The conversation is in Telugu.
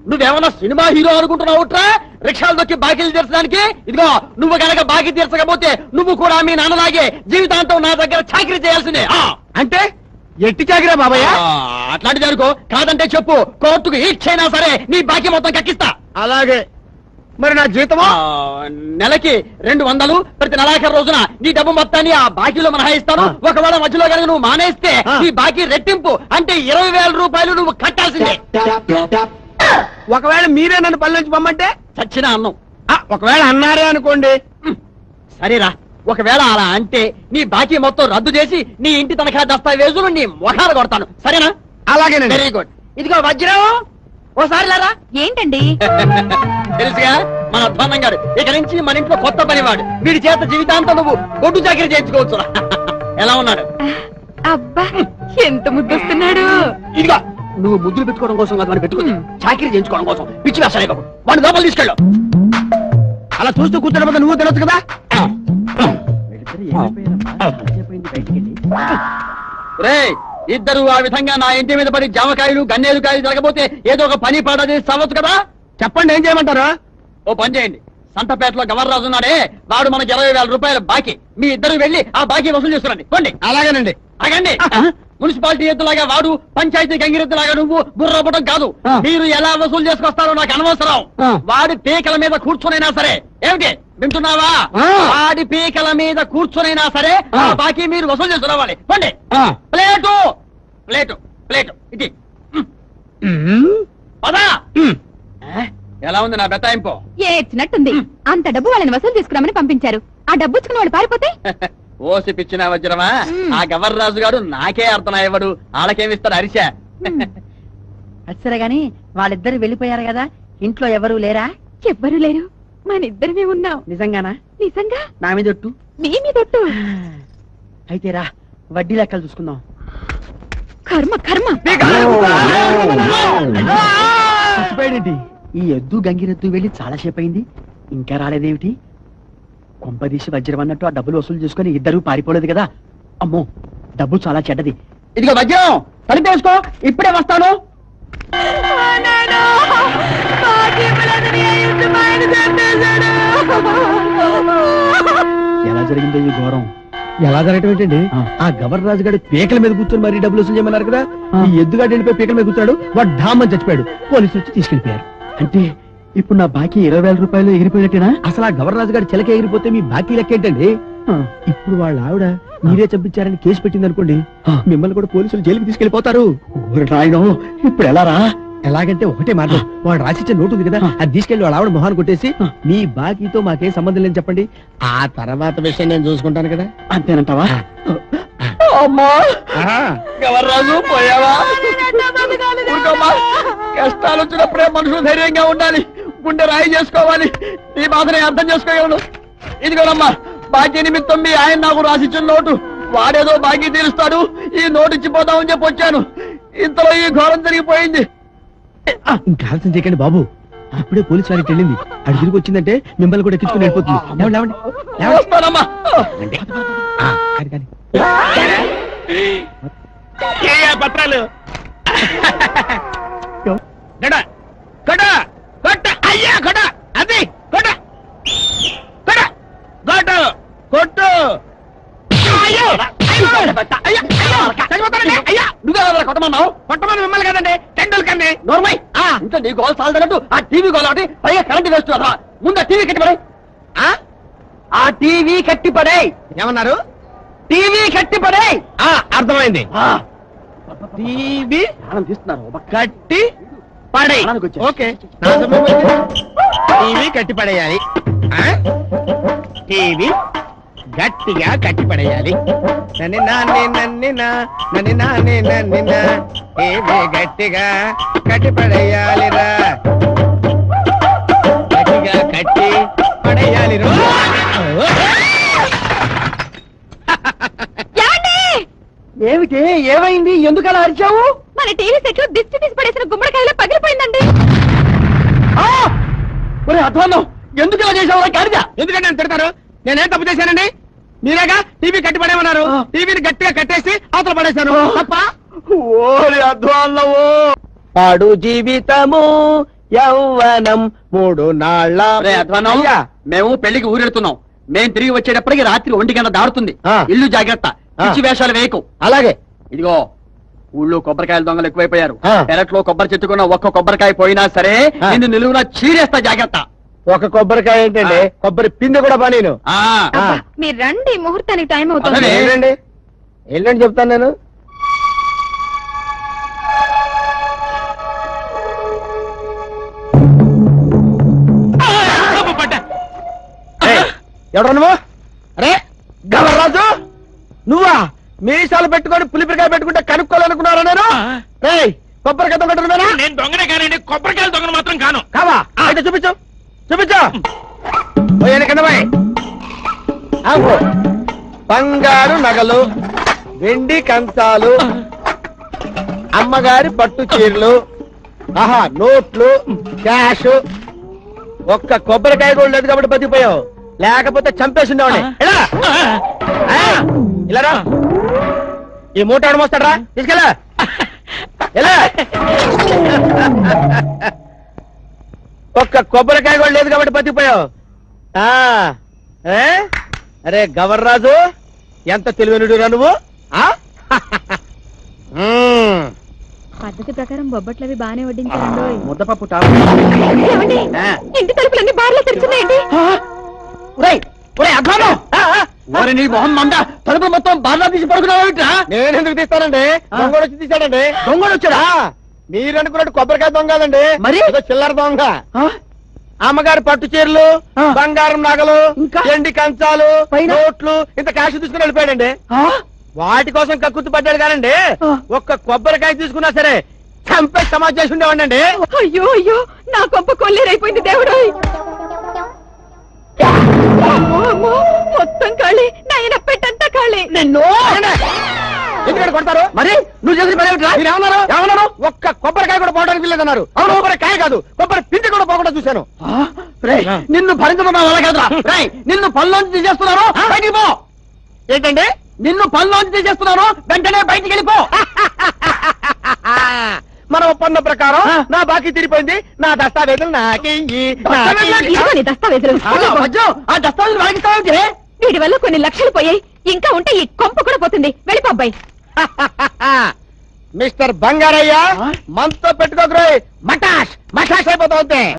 నువ్వేమన్నా సినిమా హీరో అనుకుంటున్నావుట్రా రిక్షాలు దొక్కి బాకీలు తీర్చడానికి ఇదిగో నువ్వు గనక బాకీ తీర్చకపోతే నువ్వు కూడా మీ నాన్నలాగే జీవితాంతం నా దగ్గర చాకరీ చేయాల్సిందే ఆ! అంటే ఎట్టి చాకిరా బాబాయ్ ఆ, అట్లాంటిది అనుకో కాదంటే చెప్పు కోర్టుకు ఈడ్చైనా సరే నీ బాకీ మొత్తం కక్కిస్తా అలాగే మరి నా జీతమా ఆ, నెలకి రెండు వందలు ప్రతి నెలాఖరు రోజున నీ డబ్బు మొత్తాన్ని ఆ బాకీలో మినహాయిస్తాను ఆ. ఒకవేళ మధ్యలో కనుక నువ్వు మానేస్తే ఆ. నీ బాకీ రెట్టింపు అంటే ఇరవై వేల రూపాయలు నువ్వు కట్టాల్సిందే ఒకవేళ మీరే నన్ను పల్లె నుంచి పొమ్మంటే చచ్చిన అన్నం ఆ, ఒకవేళ అన్నారే అనుకోండి సరేరా ఒకవేళ అలా అంటే నీ బాకీ మొత్తం రద్దు చేసి నీ ఇంటి తనఖా దస్తావేజులు నీ మొఖాలు కొడతాను సరేనా అలాగేనండి వెరీ గుడ్ ఇదిగో వజ్రం ఓసారి లేరా ఏంటండి తెలుసుగా మన అధ్వానం గారు ఇక నుంచి మన ఇంట్లో కొత్త పనివాడు వీడి చేత జీవితాంతం నువ్వు కొట్టు చాకరీ చేయించుకోవచ్చు ఎలా ఉన్నాడు అబ్బా ఎంత ముద్దొస్తున్నాడు ఇదిగో నువ్వు ముద్దులు పెట్టుకోవడం కోసం కాదు వాడిని పెట్టుకుంది చాకరీ చేయించుకోవడం కోసం పిచ్చి వేసాలే బాబు వాడిని లోపల తీసుకెళ్ళు అలా చూస్తూ కూర్చోడం నువ్వు తినొచ్చు కదా రేయ్ ఇద్దరు ఆ విధంగా నా ఇంటి మీద పడి జామకాయలు గన్నేరుకాయలు జరగబోతే ఏదో ఒక పని పాడది సవ్వచ్చు కదా చెప్పండి ఏం చేయమంటారు ఓ పని చేయండి సంతపేటలో గవర్రాజు ఉన్నాడే వాడు మనకి ఇరవై వేల రూపాయల బాకీ మీ ఇద్దరు వెళ్ళి ఆ బాకీ వసూలు చేస్తున్నాండి పోండి అలాగేనండి ఆగండి మున్సిపాలిటీ ఎద్దులాగా వాడు పంచాయతీ గంగిరెద్దులాగా నువ్వు బుర్రపడం కాదు ఆ. మీరు ఎలా వసూలు చేసుకొస్తారో నాకు అనవసరం ఆ. వాడి పీకల మీద కూర్చొనైనా సరే ఏమిటి వింటున్నావా ఆ. వాడి పీకల మీద కూర్చొనైనా సరే ఆ ఆ. బాకీ మీరు వసూలు చేసుకురావాలి పండి ఆ. ప్లేటు ప్లేటు ప్లేటు ఇది ఉమ్, పదా ఉమ్. ఎలా ఉంది నా బెత్తాయింపు ఏడ్చినట్టుంది అంత డబ్బు వాళ్ళని వసూలు చేసుకురామని పంపించారు ఆ డబ్బు ఇచ్చుకున్న వాళ్ళు పారిపోతే ఓసి పిచ్చిన వజ్రమా మ్. ఆ గవర్రాజు గారు నాకే అర్థం అయ్యవాడు వాళ్ళకేమిస్తాడు అరిశా సరే గాని వాళ్ళిద్దరు వెళ్ళిపోయారు కదా ఇంట్లో ఎవరు లేరా ఎవ్వరూ లేరు మన ఇద్దరమే ఉన్నాం నిజంగానా నిజంగా నా మీద ఒట్టు నీ మీదొట్టు అయితే రా వడ్డీ లెక్కలు చూసుకుందాం కర్మ కర్మ చచ్చిపోయాడేంటి ఈ ఎద్దు గంగిరెద్దు వెళ్ళి చాలా సేపు అయింది ఇంకా రాలేదేమిటి కొంపదీసి వజ్రం అన్నట్టు ఆ డబ్బులు వసూలు చేసుకుని ఇద్దరు పారిపోలేదు కదా అమ్మో డబ్బు చాలా చెడ్డది ఇదిగో వజ్రం తలిపేసుకో ఇప్పుడే వస్తాను ఎలా జరిగిందో ఈ ఘోరం ఎలా జరగటం ఏంటండి ఆ. ఆ గవర్నర్ రాజు గారి పీకల మీద కూర్చొని మరి డబ్బులు వసూలు చేయమన్నారు కదా ఆ. ఈ ఎద్దుగాడు వెళ్ళిపోయి పీకల మీద కూర్చున్నాడు వాడు ఢామని చచ్చిపోయాడు పోలీసులు వచ్చి తీసుకెళ్లిపోయారు అంటే ఇప్పుడు నా బాకీ ఇరవై వేల రూపాయలు ఎగిరిపోయినట్టేనా అసలు ఆ గవర్నర్ రాజు గారి చిలక ఎగిరిపోతే మీ బాకీ లెక్క ఏంటండి ఆ, ఇప్పుడు వాళ్ళ ఆవిడ మీరే చంపించారని కేసు పెట్టింది అనుకోండి ఆ. మిమ్మల్ని కూడా పోలీసులు జైలుకి తీసుకెళ్లిపోతారు ఓరి నాయనో ఇప్పుడు ఎలా రా ఎలాగంటే ఒకటే మాట వాడు రాసిచ్చే నోటు ఉంది కదా ఆ. అది తీసుకెళ్లి వాళ్ళ ఆవిడ మొహాన్ని కొట్టేసి ఆ. మీ బాకీతో మాకేం సంబంధం లేదు చెప్పండి ఆ తర్వాత విషయం నేను చూసుకుంటాను కదా అంతేనంటావా అమ్మా ఆ. గవర్రాజు పోయావా ఊరుకోమ్మా. కష్టాలు వచ్చినప్పుడే మనుషులు ధైర్యంగా ఉండాలి గుండె రాయి చేసుకోవాలి ఈ బాధని అర్థం చేసుకోగలను ఇదిగోనమ్మా బాకీ నిమిత్తం మీ ఆయన నాకు రాసిచ్చిన నోటు వాడేదో బాకీ తీరుస్తాడు ఈ నోటు ఇచ్చిపోతామని చెప్పి వచ్చాను ఇంతలో ఈ ఘోరం జరిగిపోయింది ఇంకా ఆలస్యం చేయకండి బాబు అప్పుడే పోలీసు వారికి వెళ్ళింది అది తిరిగి వచ్చిందంటే మిమ్మల్ని కూడా ఎక్కించుకుని వెళ్ళిపోతుంది లేవండి, లేవండి. లేవండి. వస్తానమ్మా ఆ, కాని, కాని. పత్రాలు గడ గడ కొట్ట అయ్యా కొట్ట అది కొట్ట కొట్ట కొట్టు కొట్టు అయ్యో అయ్యో అయ్యో అయ్యో చచ్చిపోతానండి అయ్యా నువ్వే కొట్టమన్నావు కొట్టమని మిమ్మల్ని కదండి టెండూల్కర్ని నోర్మై ఇంకా నీ గోల్ సాల్దన్నట్టు ఆ టీవీ గోల్ ఒకటి పైగా కరెంట్ వేస్ట్ కదా ముందు ఆ టీవీ కట్టిపడే ఆ టీవీ కట్టిపడే ఏమన్నారు టీవీ కట్టిపడే ఆ, అర్థమైంది ఆ టీవీ ప్రాణం తీస్తున్నారు ఒక కట్టి పడే ప్రాణానికి వచ్చేసి. ఓకే నా అర్థమైంది. టీవీ కట్టి పడేయాలి ఆ? టీవీ గట్టిగా కట్టి పడేయాలి నన్ను నాన్నే నన్ను నా నన్ను నాన్నే నన్ను నా టీవీ గట్టిగా కట్టి పడేయాలిరా గట్టిగా కట్టి పడేయాలి రో ఏమండి? ఏమిటి ఏమైంది ఎందుకు అలా అరిచావు మన టీవీ సెట్ లో దిష్టి తీసి పడేసిన గుమ్మడికాయలో పగిలిపోయిందండి ఆ! ఒరే అధ్వాన్నం ఎందుకు ఇలా చేసావు గాడిద ఎందుకంటే నన్ను తిడతారు నేనేం తప్పు చేశానండి మీరేగా టీవీ కట్టి పడేమన్నారు ఆ. టీవీని గట్టిగా కట్టేసి అవతల పడేశాను ఆ. తప్ప ఓరి అధ్వాన్నము పాడు జీవితము యౌవనం మూడు నాళ్ళ రే అధ్వానం అయ్యా, మేము పెళ్లికి ఊరెడుతున్నాం మేము తిరిగి వచ్చేటప్పటికి రాత్రి ఒంటి గంట దాడుతుంది ఆ. ఇల్లు జాగ్రత్త ఆ. పిచ్చి వేషాలు వేయకు అలాగే ఇదిగో ఊళ్ళో కొబ్బరికాయల దొంగలు ఎక్కువైపోయారు ఆ. పెరట్లో కొబ్బరి చెట్టుకున్న ఒక్క కొబ్బరికాయ పోయినా సరే ఆ. నిన్ను నిలువున చీరేస్తా జాగ్రత్త ఒక కొబ్బరికాయ ఏంటండి ఆ. కొబ్బరి పిండి కూడా పా నేను ఆ అబ్బా, మీరు రండి ముహూర్తానికి టైం అవుతుంది అదే. వెళ్ళండి వెళ్ళండి చెప్తాను నేను ఏయ్, ఎవరు నువ్వు అరే గవర్రాజు నువ్వా మీసాలు పెట్టుకొని పులిపిరికాయ పెట్టుకుంటే కనుక్కోవాలనుకున్నారా నేను రేయ్ కొబ్బరికాయ దొంగట్టున్నానా నేను దొంగనే కానండి కొబ్బరికాయల దొంగను మాత్రం కాను కావా అయితే చూపించు చూపించు పోయాను కింద పోయి ఆగు. బంగారు నగలు వెండి కంచాలు అమ్మగారి పట్టు చీరలు ఆహా నోట్లు క్యాష్ ఒక్క కొబ్బరికాయ కూడా లేదు కాబట్టి బతికిపోయావు లేకపోతే చంపేసి ఉండేవాడిని ఇలా ఏయ్, ఇలా రా ఈ మూట ఎవడు మోస్తాడ్రా తీసుకెళ్ళా ఎలా ఒక్క కొబ్బరికాయ కూడా లేదు కాబట్టి బతికిపోయావు ఆ, ఏ? అరే గవర్రాజు ఎంత తెలివైనడురా నువ్వు ఆ? మ్మ్. పద్ధతి ప్రకారం బొబ్బట్లవి బానే వడ్డించారండి ముద్దపప్పు ఏమండి ఆ. ఇంటి తలుపులన్నీ బార్లో తెరుచున్నాయండి ఓరి నీ మొహం మంద తలుపు మొత్తం బాగా తీసి పడుకున్నావుట్రా నేను ఎందుకు తీస్తానండి దొంగడు వచ్చి తీశాడండి దొంగడు వచ్చాడా? మీరు అనుకున్నట్టు కొబ్బరికాయ దొంగ కాదండి మరి? ఏదో చిల్లర దొంగ అమ్మగారి పట్టు చీరలు ఆ. బంగారం నగలు ఇంకా? ఎండి కంచాలు పైన? నోట్లు ఇంత క్యాష్ తీసుకుని వెళ్ళిపోయాడండి వాటి కోసం కక్కుర్తి పడ్డాడు కానండి ఆ. ఒక్క కొబ్బరికాయ తీసుకున్నా సరే చంపే సమాజ్ చేసి ఉండేవాడండి అయ్యో అయ్యో నా కొంప కొల్లేరైపోయింది దేవుడు అమ్మో, అమ్మో, మొత్తం ఖాళీ నాయన పెట్టంతా ఖాళీ నిన్ను ఎందుకంటే కొడతారు మరి నువ్వు చేసిన పని ఏమిట్రా? మీరు ఏమన్నారు ఏమన్నారు ఒక్క కొబ్బరికాయ కూడా పోవడానికి వీల్లేదన్నారు అవును కొబ్బరికాయ కాదు కొబ్బరి పిండి కూడా పోకుండా చూశాను ఆ? రేయ్, నిన్ను భరించడం నా వల్ల కాదురా రేయ్, నిన్ను పనిలోంచి తీసేస్తున్నాను బయటికి పో ఏంటండి నిన్ను పనిలోంచి తీసేస్తున్నాను వెంటనే బయటికి వెళ్ళిపో మన ఒప్పందం ప్రకారం నా బాకీ తీరిపోయింది నా దస్తావేజులు నాకెయ్యి నాకెయ్యి. ఇదిగో నీ దస్తావేజులు ఆ, వజ్జు, ఆ దస్తావేజులు వాగిస్తావేంటి వీడి వల్ల కొన్ని లక్షలు పోయాయి ఇంకా ఉంటే ఈ కొంప కూడా పోతుంది వెళ్ళిపో అబ్బాయి మిస్టర్ బంగారయ్య మనతో పెట్టుకోకరోయ్ మటాష్ మటాష్ అయిపోతావు అంతే